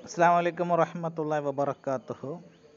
അസ്സാം വലൈക്കും വറഹമത്തല്ലാ വബർക്കാത്തുഹു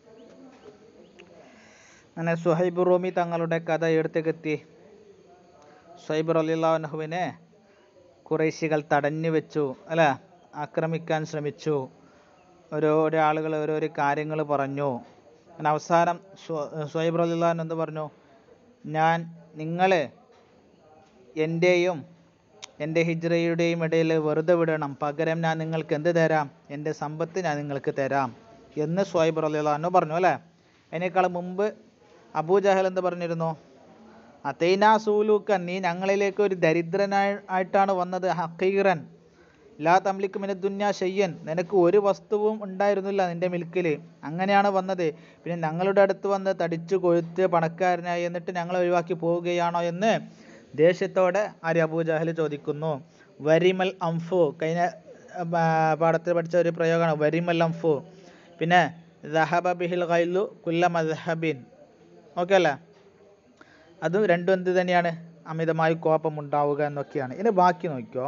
അങ്ങനെ സുഹൈബ് റൂമി തങ്ങളുടെ കഥ എടുത്തേക്കെത്തി സുഹൈബ് റലിള്ളാഹുവിനെ കുറേശികൾ തടഞ്ഞു വെച്ചു അല്ല ആക്രമിക്കാൻ ശ്രമിച്ചു ഓരോരോ ആളുകൾ ഓരോരോ കാര്യങ്ങൾ പറഞ്ഞു അങ്ങനെ അവസാനം സുഹൈബ് റലിള്ളാഹു എന്ത് പറഞ്ഞു ഞാൻ നിങ്ങൾ എൻ്റെയും എൻ്റെ ഹിജ്റയുടെയും ഇടയിൽ വെറുതെ വിടണം പകരം ഞാൻ നിങ്ങൾക്ക് എന്ത് തരാം എൻ്റെ സമ്പത്ത് ഞാൻ നിങ്ങൾക്ക് തരാം എന്ന് സ്വായിബ് റലിള്ളാഹു പറഞ്ഞു അല്ലേ അതിനേക്കാൾ മുമ്പ് അബൂജഹൽ എന്ത് പറഞ്ഞിരുന്നു അതൈനാ സൂലൂക്കൻ നീ ഞങ്ങളിലേക്ക് ഒരു ദരിദ്രനായി ആയിട്ടാണ് വന്നത് ഹക്കീറൻ ലാ തംലിക്ക് മിന ദുന്യാ ഷയ്യൻ നിനക്ക് ഒരു വസ്തുവും ഉണ്ടായിരുന്നില്ല നിന്റെ മിൽക്കിൽ അങ്ങനെയാണ് വന്നത് പിന്നെ ഞങ്ങളുടെ അടുത്ത് വന്ന് തടിച്ചു കൊഴുത്ത് പണക്കാരനായി എന്നിട്ട് ഞങ്ങളെ ഒഴിവാക്കി പോവുകയാണോ എന്ന് ദേഷ്യത്തോടെ ആര്യ അബൂജഹൽ ചോദിക്കുന്നു വരിമൽ അംഫു കഴിഞ്ഞ പാഠത്തിൽ പഠിച്ച ഒരു പ്രയോഗമാണ് വരിമൽ അംഫു പിന്നെ ദഹബ ബിഹിൽ ഖൈലു കുല്ല മദ്ഹബിൻ ഓക്കെ അല്ലേ അതും രണ്ടും എന്ത് തന്നെയാണ് അമിതമായി കോപം ഉണ്ടാവുക എന്നൊക്കെയാണ് ഇനി ബാക്കി നോക്കിയോ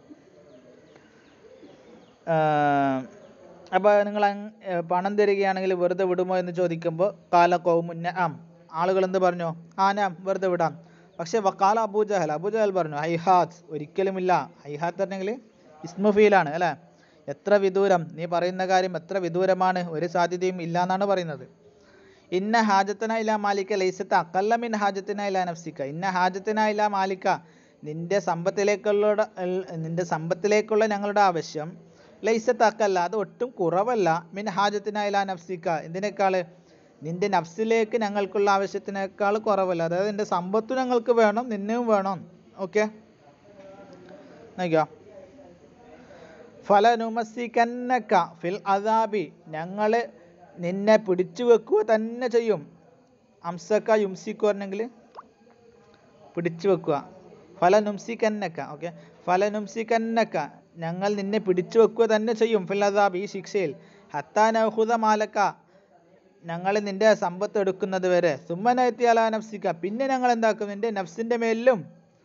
അപ്പോൾ നിങ്ങൾ പണം തരികയാണെങ്കിൽ വെറുതെ വിടുമോ എന്ന് ചോദിക്കുമ്പോൾ കാല കൗമുന്ന ആം ആളുകൾ എന്ത് പറഞ്ഞു ആ ഞാൻ വെറുതെ വിടാം പക്ഷേ വക്കാല അബൂജഹൽ അബൂജഹൽ പറഞ്ഞു ഹൈഹാത്ത് ഒരിക്കലുമില്ല ഹൈഹാത്ത് പറഞ്ഞെങ്കിൽ ഇസ്മുഫീലാണ് അല്ലേ എത്ര വിദൂരം നീ പറയുന്ന കാര്യം എത്ര വിദൂരമാണ് ഒരു സാധ്യതയും ഇല്ല എന്നാണ് പറയുന്നത് ഇന്ന ഹാജത്തിന ഇല മാലിക്ക ലൈസത്ത് അക്കല്ല മിൻ ഹാജത്തിന ഇല നഫ്സിക്ക ഇന്ന ഹാജത്തിന ഇല മാലിക്ക നിന്റെ സമ്പത്തിലേക്കുള്ള നിന്റെ സമ്പത്തിലേക്കുള്ള ഞങ്ങളുടെ ആവശ്യം ലൈസത്ത് അക്കല്ല അത് ഒട്ടും കുറവല്ല മിൻ ഹാജത്തിന ഇല നഫ്സിക്ക എന്തിനേക്കാൾ നിന്റെ നഫ്സിലേക്ക് ഞങ്ങൾക്കുള്ള ആവശ്യത്തിനേക്കാൾ കുറവല്ല അതായത് നിന്റെ സമ്പത്ത് ഞങ്ങൾക്ക് വേണം നിന്നെയും വേണം ഓക്കെ നോക്കിയോ ഫലനുമസിക്കന്നക്ക ഫിൽ അദാബി ഞങ്ങൾ നിന്നെ പിടിച്ചു വെക്കുക തന്നെ ചെയ്യും അംസക്ക യുംസിക്കു പറഞ്ഞെങ്കിൽ പിടിച്ചു വെക്കുക ഫലനുംസിക്കന്നക്ക ഓക്കെ ഫലനുംസിക്കന്നക്ക ഞങ്ങൾ നിന്നെ പിടിച്ചു വെക്കുക തന്നെ ചെയ്യും ഫിൽ അദാബ് ഈ ശിക്ഷയിൽ ഹത്താനഹുദ മാലക്ക ഞങ്ങൾ നിന്റെ സമ്പത്ത് എടുക്കുന്നത് വരെ സുമ്മനത്തിയാല നഫ്സിക്ക പിന്നെ ഞങ്ങൾ എന്താക്കും നിന്റെ നഫ്സിന്റെ മേലിലും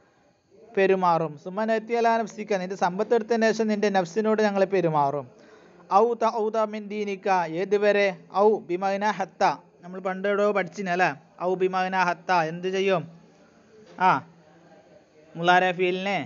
പെരുമാറും സുമ്മനത്തിയാല നഫ്സിക്ക നിന്റെ സമ്പത്ത് എടുത്തതിന് ശേഷം നിന്റെ നഫ്സിനോട് ഞങ്ങൾ പെരുമാറും ഔ ത മിൻ ദീനിക്ക ഏതുവരെ ഔ ബിമഗ്ന ഹത്ത നമ്മൾ പണ്ട് എവിടെയോ പഠിച്ചിന് അല്ലേ ഔ ബിമഗ്ന ഹത്ത എന്ത് ചെയ്യും ആ മുലാര ഫീലിനെ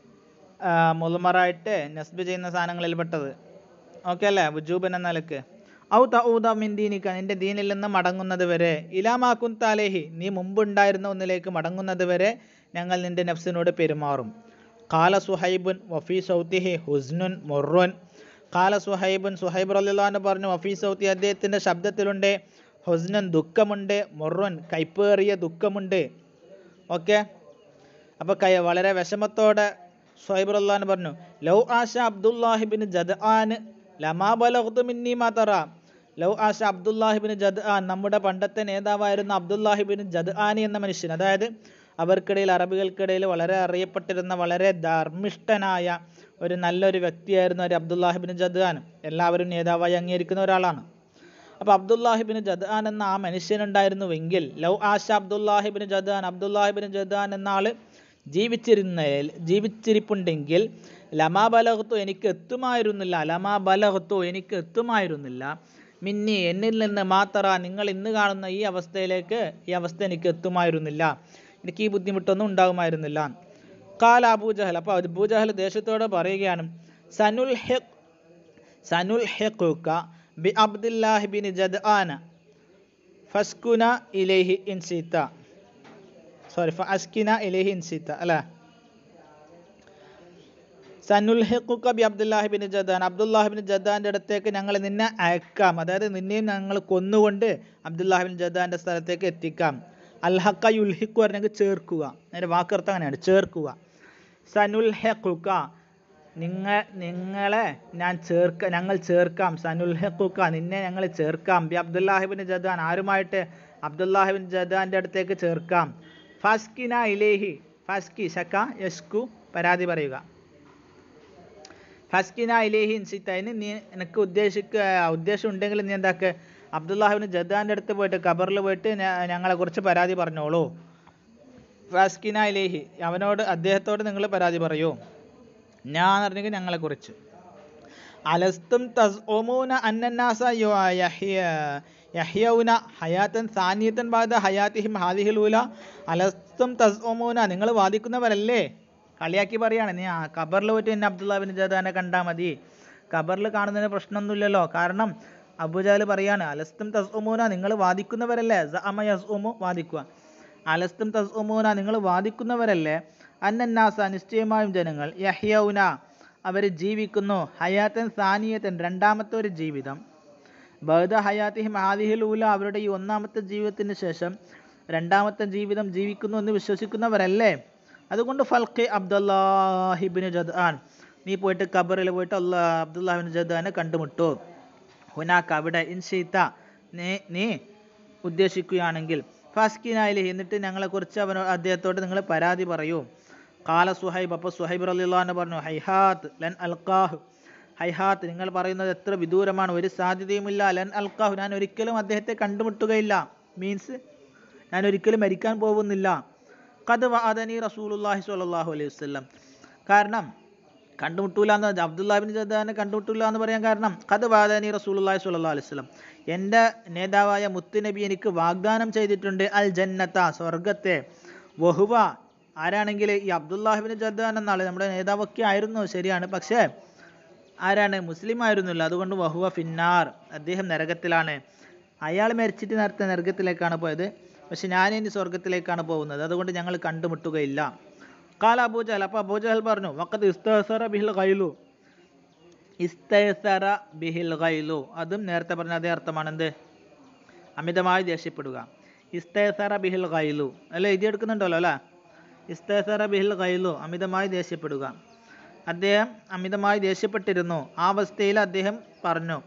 മുളുമറായിട്ട് നസ്ബ് ചെയ്യുന്ന സാധനങ്ങളിൽ പെട്ടത് ഓക്കെ അല്ലേ വുജൂബൻ എന്ന നിലക്ക് ഔ തഊദ മിൻ ദീനിക്ക നിന്റെ ദീനിൽ നിന്ന് മടങ്ങുന്നത് വരെ ഇലാമാക്കുൻ താലേഹി നീ മുമ്പുണ്ടായിരുന്ന ഒന്നിലേക്ക് മടങ്ങുന്നത് വരെ ഞങ്ങൾ നിന്റെ നഫ്സിനോട് പെരുമാറും കാല സുഹൈബുൻ വഫി സൗത്തിഹി ഹുസ്നുൻ മൊറുൻ കാല സുഹൈബുൻ സുഹൈബ് റലിള്ളാന്ന് പറഞ്ഞു വഫി സൗത്തി അദ്ദേഹത്തിൻ്റെ ശബ്ദത്തിലുണ്ട് ഹുസ്നൻ ദുഃഖമുണ്ട് മൊറുൻ കൈപ്പേറിയ ദുഃഖമുണ്ട് ഓക്കെ അപ്പോൾ കൈ വളരെ വിഷമത്തോടെ സുഹൈബ് റല്ലാന്ന് പറഞ്ഞു ലൗ ആശ അബ്ദുല്ലാഹിബിൻ ജദ് ആൻ ലമാ ബലഹ്തു മിന്നി മാതറ ലൗ ആശ അബ്ദുല്ലാഹിബിൻ ജദ് ആൻ നമ്മുടെ പണ്ടത്തെ നേതാവായിരുന്ന അബ്ദുല്ലാഹിബിൻ ജദ് ആനി എന്ന മനുഷ്യൻ അതായത് അവർക്കിടയിൽ അറബികൾക്കിടയിൽ വളരെ അറിയപ്പെട്ടിരുന്ന വളരെ ധർമ്മിഷ്ഠനായ ഒരു നല്ലൊരു വ്യക്തിയായിരുന്നു ഒരു അബ്ദുല്ലാഹിബിൻ ജദ്ആൻ എല്ലാവരും നേതാവായി അംഗീകരിക്കുന്ന ഒരാളാണ് അപ്പോൾ അബ്ദുല്ലാഹിബിൻ ജദ്ആൻ എന്ന ആ മനുഷ്യനുണ്ടായിരുന്നുവെങ്കിൽ ലൗ ആശ അബ്ദുല്ലാഹിബിൻ ജദ്ആൻ അബ്ദുല്ലാഹിബിൻ ജദ്ആൻ എന്ന ആൾ ജീവിച്ചിരുന്ന ജീവിച്ചിരിപ്പുണ്ടെങ്കിൽ ലമാ ബലഹത്തു എനിക്ക് എത്തുമായിരുന്നില്ല ലമാ ബലഹത്തു എനിക്ക് എത്തുമായിരുന്നില്ല മിന്നി എന്നിൽ നിന്ന് മാത്തറ നിങ്ങൾ ഇന്ന് കാണുന്ന ഈ അവസ്ഥയിലേക്ക് ഈ അവസ്ഥ എനിക്ക് എത്തുമായിരുന്നില്ല എനിക്ക് ഈ ബുദ്ധിമുട്ടൊന്നും ഉണ്ടാകുമായിരുന്നില്ല കാല അബൂജഹൽ അപ്പോൾ അബൂജഹൽ ദേശത്തോട് പറയുകയാണ് സനുൽ ഹെക് സനുൽ ഹെഖുക ബി അബ്ദുല്ലാഹി ബിൻ ജദ്ആന ഫസ്കുന ഇലൈഹി ഇൻസിത്ത സോറി ഫസ്കിന ഇലൈഹി ഇൻസിത്ത അല്ലേ സനുൽ ഹെഖുക ബി അബ്ദുല്ലാഹി ബിൻ ജദ്ആൻ അബ്ദുല്ലാഹി ബിൻ ജദ്ആൻ്റെ അടുത്തേക്ക് ഞങ്ങൾ നിന്നെ അയക്കാം അതായത് നിന്നെയും ഞങ്ങൾ കൊന്നുകൊണ്ട് അബ്ദുല്ലാഹി ബിൻ ജദ്ആൻ്റെ സ്ഥലത്തേക്ക് എത്തിക്കാം അൽഹക്ക യുൽഹിക്കു പറഞ്ഞെങ്കിൽ ചേർക്കുക അതിൻ്റെ വാക്കർത്ഥം അങ്ങനെയാണ് ചേർക്കുക സനുൽ ഹെഖുക്ക നിങ്ങ നിങ്ങളെ ഞാൻ ചേർക്ക ഞങ്ങൾ ചേർക്കാം സനുൽ ഹെഖുക്ക നിന്നെ ഞങ്ങൾ ചേർക്കാം ബി അബ്ദുല്ലാഹിബിൻ ജദാൻ ആരുമായിട്ട് അബ്ദുല്ലാഹിബിൻ ജദാൻ്റെ അടുത്തേക്ക് ചേർക്കാം ഫസ്കിന ഇലേഹി ഫസ്കി ശക്ക യസ്കു പരാതി പറയുക ഫസ്കിന ഇലേഹി ഇൻസിത്തതിന് നീ എനിക്ക് ഉദ്ദേശിക്ക ഉദ്ദേശം ഉണ്ടെങ്കിൽ നീ എന്താക്കുക അബ്ദുല്ലാഹിബിൻ ജദ്ദാൻ്റെ അടുത്ത് പോയിട്ട് ഖബറിൽ പോയിട്ട് ഞങ്ങളെക്കുറിച്ച് പരാതി പറഞ്ഞോളൂ ഫാസ്കിന ഇലേഹി അവനോട് അദ്ദേഹത്തോട് നിങ്ങൾ പരാതി പറയൂ ഞാൻ അറിഞ്ഞെങ്കിൽ ഞങ്ങളെക്കുറിച്ച് അലസ്തും തസ്ഉമൂന അന്നന്നാസ യു- യഹ്യ- യഹ്യൗന ഹയാത്തൻ സാനിയത്തൻ ബാദ ഹയാത്തിഹിം ഹാദിഹിൽ ഊല അലസ്തും തസ്ഉമൂന നിങ്ങൾ വാദിക്കുന്നവരല്ലേ കളിയാക്കി പറയാണ് നീ ആ ഖബറിൽ പോയിട്ട് എന്നെ അബ്ദുള്ള ബിൻ ജദാനെ കണ്ടാൽ മതി ഖബറിൽ കാണുന്നതിന് പ്രശ്നമൊന്നുമില്ലല്ലോ കാരണം അബുജാൽ പറയാണ് അലസ്തും തസ്ഉമൂന നിങ്ങൾ വാദിക്കുന്നവരല്ലേ സഅമ യസ്ഉമു വാദിക്കുക അലസ്തും തസ്ഉമൂന നിങ്ങൾ വാദിക്കുന്നവരല്ലേ അന്നന്നാസ നിശ്ചയമായും ജനങ്ങൾ യഹ്യൗന അവർ ജീവിക്കുന്നു ഹയാത്തൻ സാനിയത്തൻ രണ്ടാമത്തെ ഒരു ജീവിതം ബഹദ ഹയാത്തിഹിം ആദിഹിൽ ഊല അവരുടെ ഈ ഒന്നാമത്തെ ജീവിതത്തിന് ശേഷം രണ്ടാമത്തെ ജീവിതം ജീവിക്കുന്നു എന്ന് വിശ്വസിക്കുന്നവരല്ലേ അതുകൊണ്ട് ഫൽഖി അബ്ദുല്ലാഹിബിന് ജദ്ആൻ നീ പോയിട്ട് ഖബറിൽ പോയിട്ട് അല്ലാ അബ്ദുല്ലാഹിബിൻ ജദ്ആനെ കണ്ടുമുട്ടു ഹുനാക്ക് അവിടെ ഇൻഷീത്ത നീ നീ ഉദ്ദേശിക്കുകയാണെങ്കിൽ ഫാസ്കിനായിലെ എന്നിട്ട് ഞങ്ങളെക്കുറിച്ച് അവൻ അദ്ദേഹത്തോട് നിങ്ങൾ പരാതി പറയൂ കാല സുഹൈബ് അപ്പോൾ സുഹൈബ് റലിള്ളാന്ന് പറഞ്ഞു ഹൈഹാത്ത് ലൻ അൽക്കാഹ് ഹൈഹാത്ത് നിങ്ങൾ പറയുന്നത് എത്ര വിദൂരമാണ് ഒരു സാധ്യതയുമില്ല ലൻ അൽക്കാഹു ഞാൻ ഒരിക്കലും അദ്ദേഹത്തെ കണ്ടുമുട്ടുകയില്ല മീൻസ് ഞാൻ ഒരിക്കലും മരിക്കാൻ പോകുന്നില്ല കത് വാദനി റസൂലുല്ലാഹി സ്വല്ലല്ലാഹു അലൈഹി വസല്ലം കാരണം കണ്ടുമുട്ടൂല എന്ന് അബ്ദുല്ലാബിൻ ജദാനെ കണ്ടുമുട്ടൂല എന്ന് പറയാൻ കാരണം കത് വാദനി റസൂലുല്ലാഹി സ്വല്ലല്ലാഹു അലൈഹി വസല്ലം എൻ്റെ നേതാവായ മുത്തുനബി എനിക്ക് വാഗ്ദാനം ചെയ്തിട്ടുണ്ട് അൽ ജന്നത്ത സ്വർഗത്തെ വഹുവ ആരാണെങ്കിൽ ഈ അബ്ദുല്ലാഹിബിൻ ജദ്ദാൻ എന്നാൾ നമ്മുടെ നേതാവൊക്കെ ആയിരുന്നു ശരിയാണ് പക്ഷേ ആരാണ് മുസ്ലിം ആയിരുന്നില്ല അതുകൊണ്ട് വഹുവ ഫിന്നാർ അദ്ദേഹം നരകത്തിലാണ് അയാൾ മരിച്ചിട്ട് നേരത്തെ നരകത്തിലേക്കാണ് പോയത് പക്ഷെ ഞാൻ ഇനി സ്വർഗത്തിലേക്കാണ് പോകുന്നത് അതുകൊണ്ട് ഞങ്ങൾ കണ്ടുമുട്ടുകയില്ല കാല അബൂജഹൽ അപ്പോൾ അബൂജഹൽ പറഞ്ഞു വക്കത്ത് ഇസ്തസറ ബിഹിൽ ഖൈലു ഇസ്തസറ ബിഹിൽ ഖൈലു അതും നേരത്തെ പറഞ്ഞ അതേ അർത്ഥമാണ് എന്ത് അമിതമായി ദേഷ്യപ്പെടുക ഇസ്തസറ ബിഹിൽ ഖൈലു അല്ലേ എഴുതിയെടുക്കുന്നുണ്ടല്ലോ അല്ലേ ഇസ്തസറ ബിഹിൽ ഖൈലു അമിതമായി ദേഷ്യപ്പെടുക അദ്ദേഹം അമിതമായി ദേഷ്യപ്പെട്ടിരുന്നു ആ അവസ്ഥയിൽ അദ്ദേഹം പറഞ്ഞു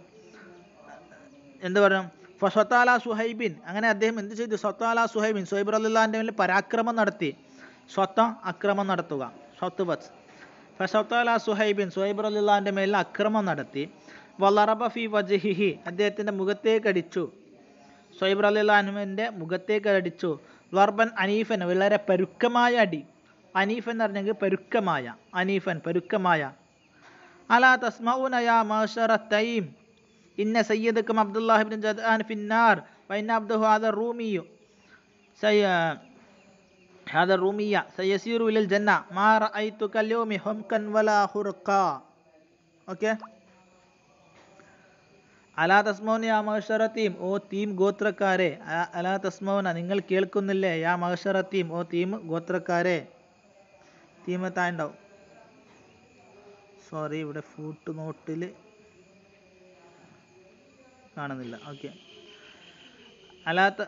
എന്ത് പറഞ്ഞു ഫസ്വത്താല സുഹൈബിൻ അങ്ങനെ അദ്ദേഹം എന്ത് ചെയ്തു സ്വത്താല സുഹൈബിൻ സുഹൈബ് അല്ലാൻ്റെ മേൽ പരാക്രമം നടത്തി സ്വത്ത അക്രമം നടത്തുക സ്വത്ത് ബസ് ഫസ്വത്താല സുഹൈബിൻ സുഹൈബ് അല്ലാൻ്റെ മേൽ അക്രമം നടത്തി വലറബ ഫി വജഹിഹി അദ്ദേഹത്തിൻ്റെ മുഖത്തേക്ക് അടിച്ചു സുഹൈബ് അലിള്ളാഹുവിൻ്റെ മുഖത്തേക്ക് അടിച്ചു വർബൻ അനീഫൻ വളരെ പരുക്കമായ അടി അനീഫൻ എന്ന് പറഞ്ഞെങ്കിൽ പരുക്കമായ അനീഫൻ പരുക്കമായ അലാ തസ്മഊന യാ മാഷറ തൈം ഇന്ന സയ്യദക്കും അബ്ദുല്ലാഹിബിൻ ജദ്ആൻ ഫിന്നാർ വൈന അബ്ദുഹു ഹാദ റൂമിയു സയ്യ هذا الرومية سيسير إلى الجنة ما رأيتك اليوم حمكا ولا خرقا ഓക്കെ അലാ തസ്മോൻ യാ മഹഷറ ടീം ഓ ടീം ഗോത്രക്കാരെ അ- അലാ തസ്മോന നിങ്ങൾ കേൾക്കുന്നില്ലേ യാ മഹഷറ ടീം ഓ ടീം ഗോത്രക്കാരെ ടീം താണ്ടാവും സോറി ഇവിടെ ഫൂട്ട് നോട്ടിൽ കാണുന്നില്ല ഓക്കെ അലാത്ത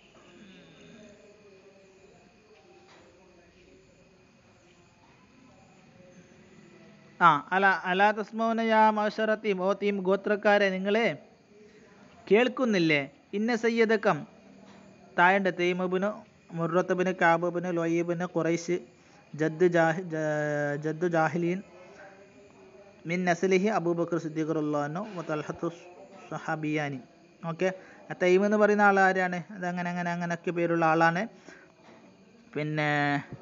ആ അല അലാ തസ്മോന യാ മഹഷറ ടീം ഓ ടീം ഗോത്രക്കാരെ നിങ്ങളെ കേൾക്കുന്നില്ലേ ഇന്ന സയ്യദക്കം താഴെ തൈമബിന് മുറത്തബിന് കാബിന് ലൊയ്യബിന് ഖുറൈശ് ജദ് ജാഹി ജ- ജദ്ദു ജാഹിലീൻ മിൻ നസലിഹി അബൂബക്കർ സിദ്ദീഖറുല്ലാനു തൽഹത്തു സഹാബിയാനി ഓക്കെ തൈം എന്ന് പറയുന്ന ആൾ ആരാണ് അത് അങ്ങനെ അങ്ങനെ അങ്ങനെയൊക്കെ പേരുള്ള ആളാണ് പിന്നെ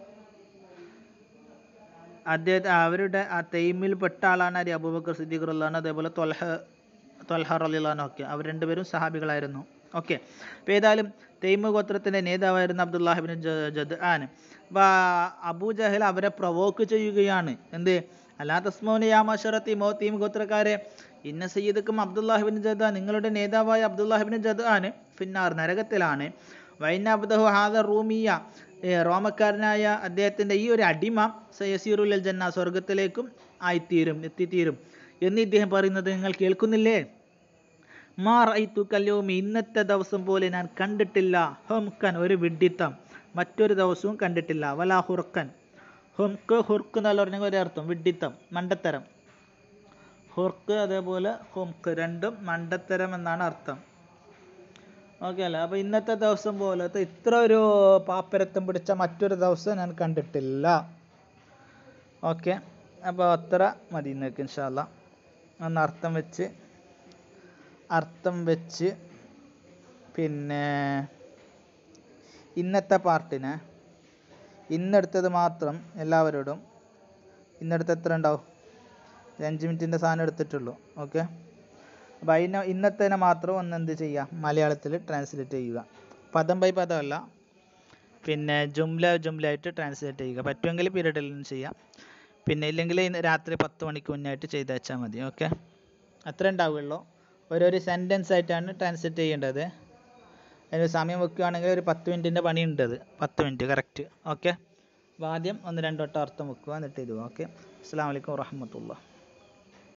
അദ്ദേഹത്തെ അവരുടെ ആ തൈമിൽ പെട്ട ആളാണ് ആര് അബൂബക്കർ സിദ്ദീഖറുല്ലാൻ അതേപോലെ തൊൽഹ തൊൽഹ റലിലാനോ ഒക്കെ അവർ രണ്ടുപേരും സഹാബികളായിരുന്നു ഓക്കെ അപ്പോൾ ഏതായാലും തൈമ ഗോത്രത്തിൻ്റെ നേതാവായിരുന്ന അബ്ദുല്ലാഹിബിൻ ജദ് ആൻ അപ്പോൾ അബൂ ജഹൽ അവരെ പ്രവോക്ക് ചെയ്യുകയാണ് എന്ത് അല്ലാ തസ്മോന് യാമഷറത്തി മോ തീം ഗോത്രക്കാരെ ഇന്ന സയ്യിദക്കും അബ്ദുല്ലാഹിബിൻ ജദ് നിങ്ങളുടെ നേതാവായ അബ്ദുല്ലാഹിബിൻ ജദ് ആൻ ഫിന്നാർ നരകത്തിലാണ് വൈന അബ്ദഹു ഹാദ റൂമിയ ഏ, റോമക്കാരനായ അദ്ദേഹത്തിൻ്റെ ഈ ഒരു അടിമ സയസീറുൽ ജന്ന സ്വർഗത്തിലേക്കും ആയിത്തീരും എത്തിത്തീരും എന്ന് ഇദ്ദേഹം പറയുന്നത് നിങ്ങൾ കേൾക്കുന്നില്ലേ മാ റൈത്തു കല്യോമി ഇന്നത്തെ ദിവസം പോലെ ഞാൻ കണ്ടിട്ടില്ല ഹുംകൻ ഒരു വിഡ്ഢിത്തം മറ്റൊരു ദിവസവും കണ്ടിട്ടില്ല വലാ ഹുർക്കൻ ഹുംക്ക് ഹുർക്ക് എന്നല്ല പറഞ്ഞ ഒരു അർത്ഥം വിഡ്ഢിത്തം മണ്ടത്തരം ഹുർക്ക് അതേപോലെ ഹുംക്ക് രണ്ടും മണ്ടത്തരം എന്നാണ് അർത്ഥം ഓക്കെ അല്ലേ അപ്പോൾ ഇന്നത്തെ ദിവസം പോലത്തെ ഇത്ര ഒരു പാപ്പരത്തം പിടിച്ച മറ്റൊരു ദിവസം ഞാൻ കണ്ടിട്ടില്ല ഓക്കെ അപ്പോൾ അത്ര മതി ഇന്നേക്ക് ഇൻഷാല്ല ഒന്ന് അർത്ഥം വെച്ച് അർത്ഥം വെച്ച് പിന്നെ ഇന്നത്തെ പാർട്ടിനെ ഇന്നെടുത്തത് മാത്രം എല്ലാവരോടും ഇന്നെടുത്ത് എത്ര ഉണ്ടാവും ഒരു അഞ്ച് മിനിറ്റിൻ്റെ സാധനം എടുത്തിട്ടുള്ളൂ ഓക്കെ അപ്പോൾ അതിനെ ഇന്നത്തേനെ മാത്രം ഒന്ന് എന്ത് ചെയ്യുക മലയാളത്തിൽ ട്രാൻസ്ലേറ്റ് ചെയ്യുക പദം ബൈ പദമല്ല പിന്നെ ജുംല ജുംല ആയിട്ട് ട്രാൻസ്ലേറ്റ് ചെയ്യുക പറ്റുമെങ്കിൽ പീരീഡിൽ നിന്ന് ചെയ്യാം പിന്നെ ഇല്ലെങ്കിൽ ഇന്ന് രാത്രി പത്ത് മണിക്ക് മുന്നായിട്ട് ചെയ്ത് വെച്ചാൽ മതി ഓക്കെ അത്ര ഉണ്ടാവുകയുള്ളൂ ഓരോരോ സെൻറ്റൻസ് ആയിട്ടാണ് ട്രാൻസ്ലേറ്റ് ചെയ്യേണ്ടത് അതിന് സമയം വെക്കുകയാണെങ്കിൽ ഒരു പത്ത് മിനിറ്റിൻ്റെ പണി ഉണ്ട് അത് പത്ത് മിനിറ്റ് കറക്റ്റ് ഓക്കെ അപ്പോൾ ആദ്യം ഒന്ന് രണ്ട് വട്ടം അർത്ഥം വെക്കുക എന്നിട്ട് ഇത് ഓക്കെ അസ്സാം വലൈക്കും വാഹമത്തുള്ള